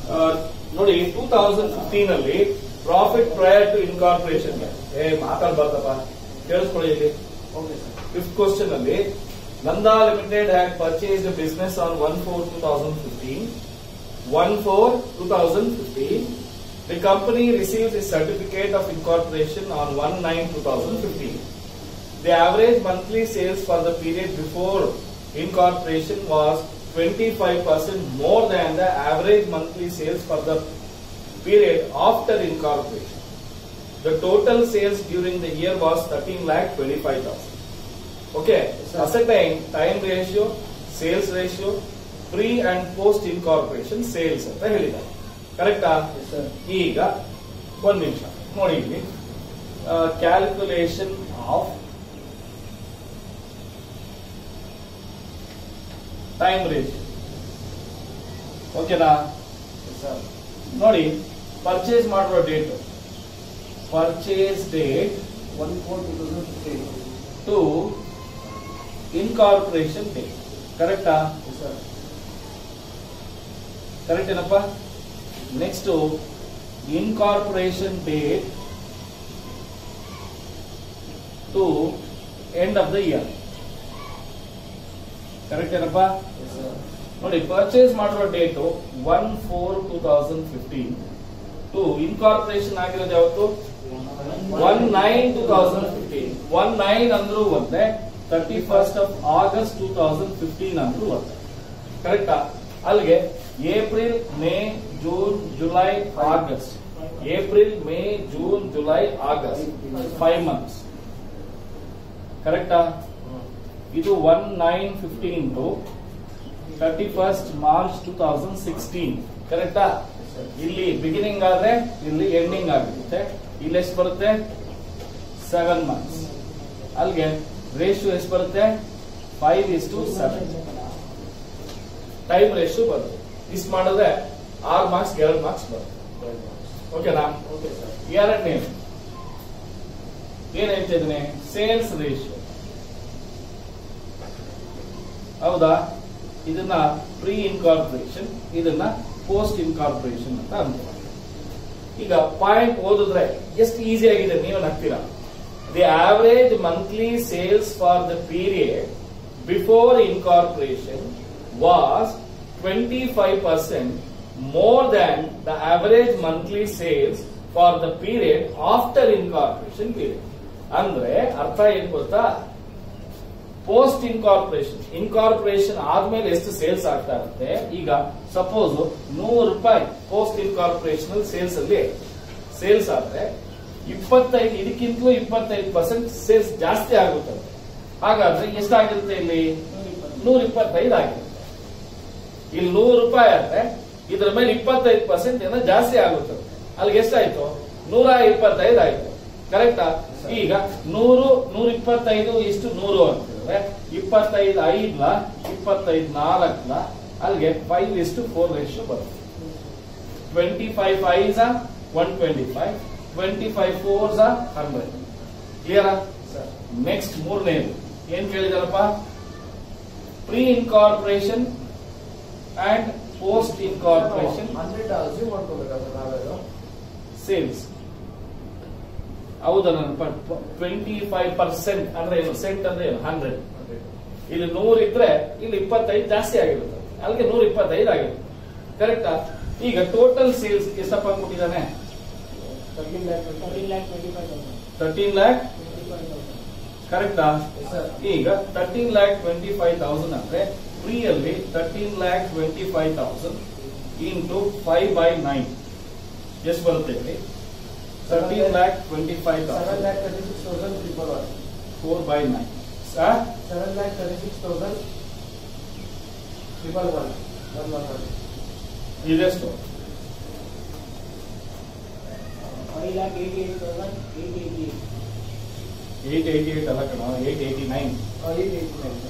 ನೋಡಿ two thousand fifteen ಅಲ್ಲಿ profit prior to incorporation ಏ ಮಾತಾಡ್ಬಾರ್ದಪ್ಪ ಕೇಳಿಸ್ಕೊಳ್ಳಿ ಇಲ್ಲಿ ಓಕೆ ಸರ್ ಫಿಫ್ತ್ ಕ್ವಶನ್ ಅಲ್ಲಿ Nanda limited had purchase business on one four two thousand fifteen one four two thousand fifteen the company receives is certificate of incorporation on one nine two thousand fifteen The average monthly sales for the period before incorporation was 25% more than the average monthly sales for the period after incorporation. The total sales during the year was 13 lakh 25,000. Okay, sir. ascertain time ratio, sales ratio, pre and post incorporation sales ಅಂತ ಹೇಳಿದ್ದಾರೆ ಕರೆಕ್ಟಾ yes sir ಈಗ ಒಂದ್ ನಿಮಿಷ ನೋಡಿ ಇಲ್ಲಿ calculation of time ratio ಓಕೆನಾ yes sir ನೋಡಿ ಪರ್ಚೇಸ್ ಮಾಡುವ date purchase date one four two thousand fifteen to incorporation date ಕರೆಕ್ಟಾ ಎಸ್ ಸರ್ ಕರೆಕ್ಟ್ ಏನಪ್ಪ next incorporation date to end of the year correct ಏನಪ್ಪ ಎಸ್ ಸರ್ ನೋಡಿ purchase ಮಾಡುವ date one four two thousand fifteen to incorporation ಆಗಿರೋದು ಯಾವತ್ತು one nine two thousand fifteen one nine ಅಂದ್ರೂ ಒಂದೇ thirty first of August two thousand fifteen ಅಂದ್ರೂ ಒಂದೇ ಕರೆಕ್ಟಾ ಅಲ್ಲಿಗೆ April May June July August April May June July August five months ಕರೆಕ್ಟಾ ಇದು one nine fifteen to thirty first March two thousand sixteen ಕರೆಕ್ಟಾ ಇಲ್ಲಿ ಬಿಗಿನಿಂಗ್ ಆದ್ರೆ ಇಲ್ಲಿ ಎಂಡಿಂಗ್ ಆಗಿರುತ್ತೆ ಇಲ್ಲಿ ಎಷ್ಟು ಬರುತ್ತೆ ಸೆವೆನ್ ಮಂತ್ಸ್ ಅಲ್ಲಿಗೆ ರೇಷಿಯೋ ಎಷ್ಟು ಬರುತ್ತೆ five is to seven time ratio ಬರುತ್ತೆ ಇಷ್ಟು ಮಾಡಿದ್ರೆ ಆರು ಮಾರ್ಕ್ಸ್ ಎರಡು ಮಾರ್ಕ್ಸ್ ಬರುತ್ತೆ ಓಕೆನಾ ಓಕೆ ಸರ್ ಎರಡನೇ ಏನ್ ಹೇಳ್ತಾ ಇದ್ದೀನಿ ಸೇಲ್ಸ್ ರೇಷಿಯೋ ಹೌದಾ ಇದನ್ನ ಪ್ರೀ ಇನ್ಕಾರ್ಪೊರೇಷನ್ ಇದನ್ನ ಪೋಸ್ಟ್ ಇನ್ಕಾರ್ಪೊರೇಷನ್ ಅಂತ ಅನ್ಕೋ ಈಗ ಪಾಯಿಂಟ್ ಓದಿದ್ರೆ ಎಷ್ಟು ಈಸಿ ಆಗಿದೆ ನೀವು ನಗ್ತೀರಾ the average monthly sales for the period before incorporation was twenty five percent more than the average monthly sales for the period after incorporation period ಅಂದ್ರೆ ಅರ್ಥ ಏನ್ ಗೊತ್ತಾ ಪೋಸ್ಟ್ ಇನ್ಕಾರ್ಪೊರೇಷನ್ ಇನ್ಕಾರ್ಪೊರೇಷನ್ ಆದ್ಮೇಲೆ ಎಷ್ಟು ಸೇಲ್ಸ್ ಆಗ್ತಾ ಇರುತ್ತೆ ಈಗ ಸಪೋಸ್ ನೂರು ರೂಪಾಯಿ ಪೋಸ್ಟ್ ಇನ್ಕಾರ್ಪೊರೇಷನ್ ಸೇಲ್ಸ್ ಅಲ್ಲಿ ಸೇಲ್ಸ್ ಆದ್ರೆ ಇಪ್ಪತ್ತೈದು ಇದಕ್ಕಿಂತಲೂ ಇಪ್ಪತ್ತೈದು ಪರ್ಸೆಂಟ್ ಸೇಲ್ಸ್ ಜಾಸ್ತಿ ಆಗುತ್ತದೆ ಹಾಗಾದ್ರೆ ಎಷ್ಟಾಗಿರುತ್ತೆ ಇಲ್ಲಿ ನೂರ ಇಪ್ಪತ್ತೈದು ಆಗಿರುತ್ತೆ ಇಲ್ಲಿ ನೂರು ರೂಪಾಯಿ ಆದ್ರೆ ಇದ್ರ ಮೇಲೆ ಇಪ್ಪತ್ತೈದು ಪರ್ಸೆಂಟ್ ಏನೋ ಜಾಸ್ತಿ ಆಗುತ್ತದೆ ಅಲ್ಲಿಗೆ ಎಷ್ಟಾಯ್ತು ನೂರ ಇಪ್ಪತ್ತೈದು ಆಯ್ತು ಕರೆಕ್ಟಾ ಈಗ ನೂರು ನೂರ ಇಪ್ಪತ್ತೈದು ಇಷ್ಟು ನೂರು ಅಂತಿದ್ರೆ ಇಪ್ಪತ್ತೈದು ಐದ್ಲ ಇಪ್ಪತ್ತೈದು ನಾಲ್ಕಲ ಅಲ್ಲಿಗೆ ಫೈವ್ ಇಷ್ಟು ಫೋರ್ ರೇಷು ಬರುತ್ತೆ twenty five five one twenty five twenty five four hundred ಕ್ಲಿಯರಾ ಸರ್ ನೆಕ್ಸ್ಟ್ ಮೂರನೇದು ಏನ್ ಕೇಳಿದಾರಪ್ಪ pre incorporation and post incorporation hundred assume ಮಾಡ್ಕೋಬೇಕಾ ಸರ್ ನಾವೇನು ಸೇಲ್ಸ್ ಹೌದಾ ನನ್ನ ಟ್ವೆಂಟಿ ಫೈವ್ ಪರ್ಸೆಂಟ್ ಅಂದ್ರೆ ಏನು ಸೆಂಟ್ ಅಂದ್ರೆ ಏನು ಹಂಡ್ರೆಡ್ ಇಲ್ಲಿ ನೂರು ಇದ್ರೆ ಇಲ್ಲಿ ಇಪ್ಪತ್ತೈದು ಜಾಸ್ತಿ ಆಗಿರುತ್ತೆ ಅಲ್ಲಿಗೆ ನೂರ ಇಪ್ಪತ್ತೈದು ಆಗಿರುತ್ತೆ ಕರೆಕ್ಟಾ ಈಗ ಟೋಟಲ್ ಸೇಲ್ಸ್ ಎಷ್ಟಪ್ಪ ಕೊಟ್ಟಿದ್ದಾನೆ thirteen lakh thirteen lakh twenty five thousand thirteen lakh twenty five thousand ಕರೆಕ್ಟಾ ಎಸ್ ಸರ್ ಈಗ thirteen lakh twenty five thousand ಅಂದ್ರೆ ಫ್ರೀ ಅಲ್ಲಿ thirteen lakh twenty five thousand into five by nine ಎಷ್ಟು ಬರುತ್ತೆ ಇಲ್ಲಿ thirteen lakh twenty five seven thousand lakh thirty six thousand triple one four by nine sir seven lakh thirty six thousand triple one one one one ಇದೆಷ್ಟು five lakh eighty eight thousand eight eighty eight eighty eight ಅಲ್ಲ ಕಣ eight eighty nine eight eighty nine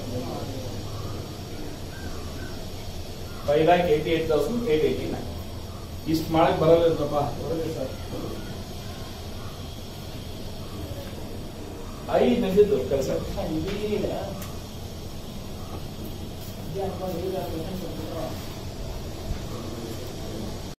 five lakh eighty eight thousand eight eighty nine ಇಷ್ಟು ಮಾಡಕ್ ಬರಲ್ಲ ಇರ್ತಪ್ಪ ಬರುತ್ತೆ sir ಐದು ನಿಮಿಷದ್ದು ಕೆಲಸ ಇದೀಗ ಇದು ಹಾಕೊಂಡು ಇದು ಹಾಕ್ಬೇಕಂತ